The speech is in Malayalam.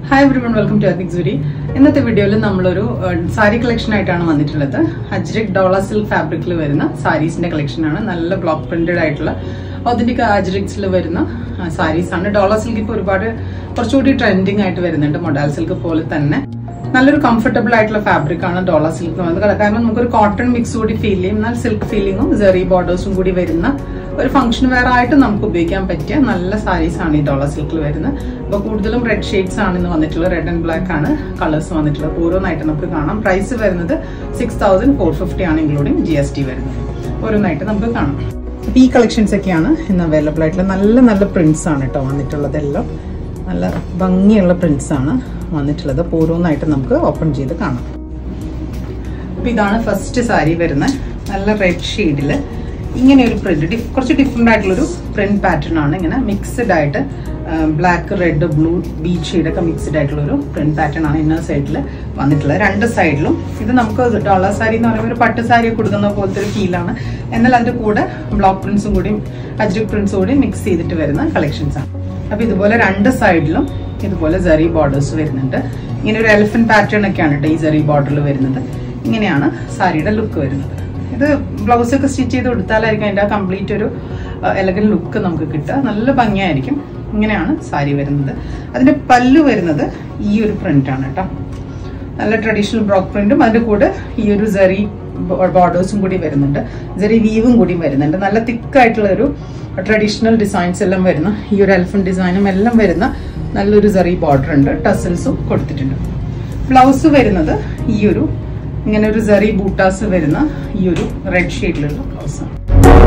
hi everyone welcome to ethnic സുരി ഇന്നത്തെ വീഡിയോയിൽ നമ്മളൊരു സാരി കളക്ഷൻ ആയിട്ടാണ് വന്നിട്ടുള്ളത് അജ്രക് ഡോള സിൽക്ക് ഫാബ്രിക്കിൽ വരുന്ന സാരീസിന്റെ കളക്ഷനാണ് നല്ല ബ്ലോക്ക് പ്രിന്റഡ് ആയിട്ടുള്ള ഒതന്റിക് അജ്രക്സിൽ വരുന്ന സാരീസ് ആണ് ഡോള സിൽക്ക് ഇപ്പോൾ ഒരുപാട് കുറച്ചുകൂടി ട്രെൻഡിങ് ആയിട്ട് വരുന്നുണ്ട് മൊഡാൽ സിൽക്ക് പോലെ തന്നെ നല്ലൊരു കംഫർട്ടബിൾ ആയിട്ടുള്ള ഫാബ്രിക് ആണ് ഡോളർ സിൽക്ക് എന്ന് പറയുന്നത് കാരണം നമുക്കൊരു കോട്ടൺ മിക്സ് കൂടി ഫീൽ ചെയ്യും എന്നാൽ സിൽക്ക് ഫീലിങ്ങും ജെറി ബോർഡേഴ്സും കൂടി വരുന്ന ഒരു ഫംഗ്ഷൻ വെയർ ആയിട്ട് നമുക്ക് ഉപയോഗിക്കാൻ പറ്റിയ നല്ല സാരീസ് ആണ് ഈ ഡോളർ സിൽക്കിൽ വരുന്നത് അപ്പോൾ കൂടുതലും റെഡ് ഷെയ്ഡ്സ് ആണ് ഇന്ന് വന്നിട്ടുള്ളത് റെഡ് ആൻഡ് ബ്ലാക്ക് ആണ് കളേഴ്സ് വന്നിട്ടുള്ളത് ഓരോന്നായിട്ട് നമുക്ക് കാണാം പ്രൈസ് വരുന്നത് സിക്സ് തൗസൻഡ് ഫോർ ഫിഫ്റ്റി ആണ് ഇൻക്ലൂഡിങ് ജി എസ് ടി വരുന്നത് ഓരോന്നായിട്ട് നമുക്ക് കാണാം അപ്പോൾ ഈ കളക്ഷൻസ് ഒക്കെയാണ് ഇന്ന് അവൈലബിൾ ആയിട്ടുള്ള നല്ല നല്ല പ്രിന്റ്സ് ആണ് കേട്ടോ വന്നിട്ടുള്ളതെല്ലാം നല്ല ഭംഗിയുള്ള പ്രിന്റ്സ് ആണ് വന്നിട്ടുള്ളത് അപ്പോൾ ഓരോന്നായിട്ട് നമുക്ക് ഓപ്പൺ ചെയ്ത് കാണാം അപ്പോൾ ഇതാണ് ഫസ്റ്റ് സാരി വരുന്നത് നല്ല റെഡ് ഷെയ്ഡിൽ ഇങ്ങനെ ഒരു പ്രിന്റ് കുറച്ച് ഡിഫറെൻ്റ് ആയിട്ടുള്ളൊരു പ്രിന്റ് പാറ്റേൺ ആണ് ഇങ്ങനെ മിക്സ്ഡ് ആയിട്ട് ബ്ലാക്ക് റെഡ് ബ്ലൂ ബീച്ച് ഷെയ്ഡൊക്കെ മിക്സ്ഡ് ആയിട്ടുള്ള ഒരു പ്രിന്റ് പാറ്റേൺ ആണ് ഇന്നർ സൈഡിൽ വന്നിട്ടുള്ളത് രണ്ട് സൈഡിലും ഇത് നമുക്ക് ഡോളർ സാരി എന്ന് പറയുമ്പോൾ ഒരു പട്ട് സാരി കൊടുക്കുന്ന പോലത്തെ ഒരു ഫീലാണ് എന്നാൽ അതിൻ്റെ കൂടെ ബ്ലോക്ക് പ്രിന്റ്സും കൂടി അജ്രിക് പ്രിന്റ്സും കൂടി മിക്സ് ചെയ്തിട്ട് വരുന്ന കളക്ഷൻസ് ആണ് അപ്പോൾ ഇതുപോലെ രണ്ട് സൈഡിലും ഇതുപോലെ ജെറി ബോർഡേഴ്സ് വരുന്നുണ്ട് ഇങ്ങനെ ഒരു എലിഫന്റ് പാറ്റേൺ ഒക്കെയാണ് കേട്ടോ ഈ ജെറി ബോർഡറിൽ വരുന്നത് ഇങ്ങനെയാണ് സാരിയുടെ ലുക്ക് വരുന്നത് ഇത് ബ്ലൗസ് ഒക്കെ സ്റ്റിച്ച് ചെയ്ത് കൊടുത്താലായിരിക്കും അതിൻ്റെ ആ കംപ്ലീറ്റ് ഒരു എലഗൻ ലുക്ക് നമുക്ക് കിട്ടുക നല്ല ഭംഗിയായിരിക്കും ഇങ്ങനെയാണ് സാരി വരുന്നത് അതിന്റെ പല്ലു വരുന്നത് ഈ ഒരു പ്രിന്റ് ആണ് കേട്ടോ നല്ല ട്രഡീഷണൽ ബ്രോക്ക് പ്രിന്റും അതിന്റെ കൂടെ ഈ ഒരു ജെറി ബോർഡേഴ്സും കൂടി വരുന്നുണ്ട് ജെറി വീവും കൂടി വരുന്നുണ്ട് നല്ല തിക്കായിട്ടുള്ള ഒരു ട്രഡീഷണൽ ഡിസൈൻസ് എല്ലാം വരുന്ന ഈ ഒരു എൽഫൻ ഡിസൈനും എല്ലാം വരുന്ന നല്ലൊരു ജെറി ബോർഡർ ഉണ്ട് ടസൽസും കൊടുത്തിട്ടുണ്ട് ബ്ലൗസ് വരുന്നത് ഈ ഒരു ഇങ്ങനെ ഒരു ജെറി ബൂട്ടാസ് വരുന്ന ഈ ഒരു റെഡ് ഷെയ്ഡിലുള്ള ബ്ലൗസാണ്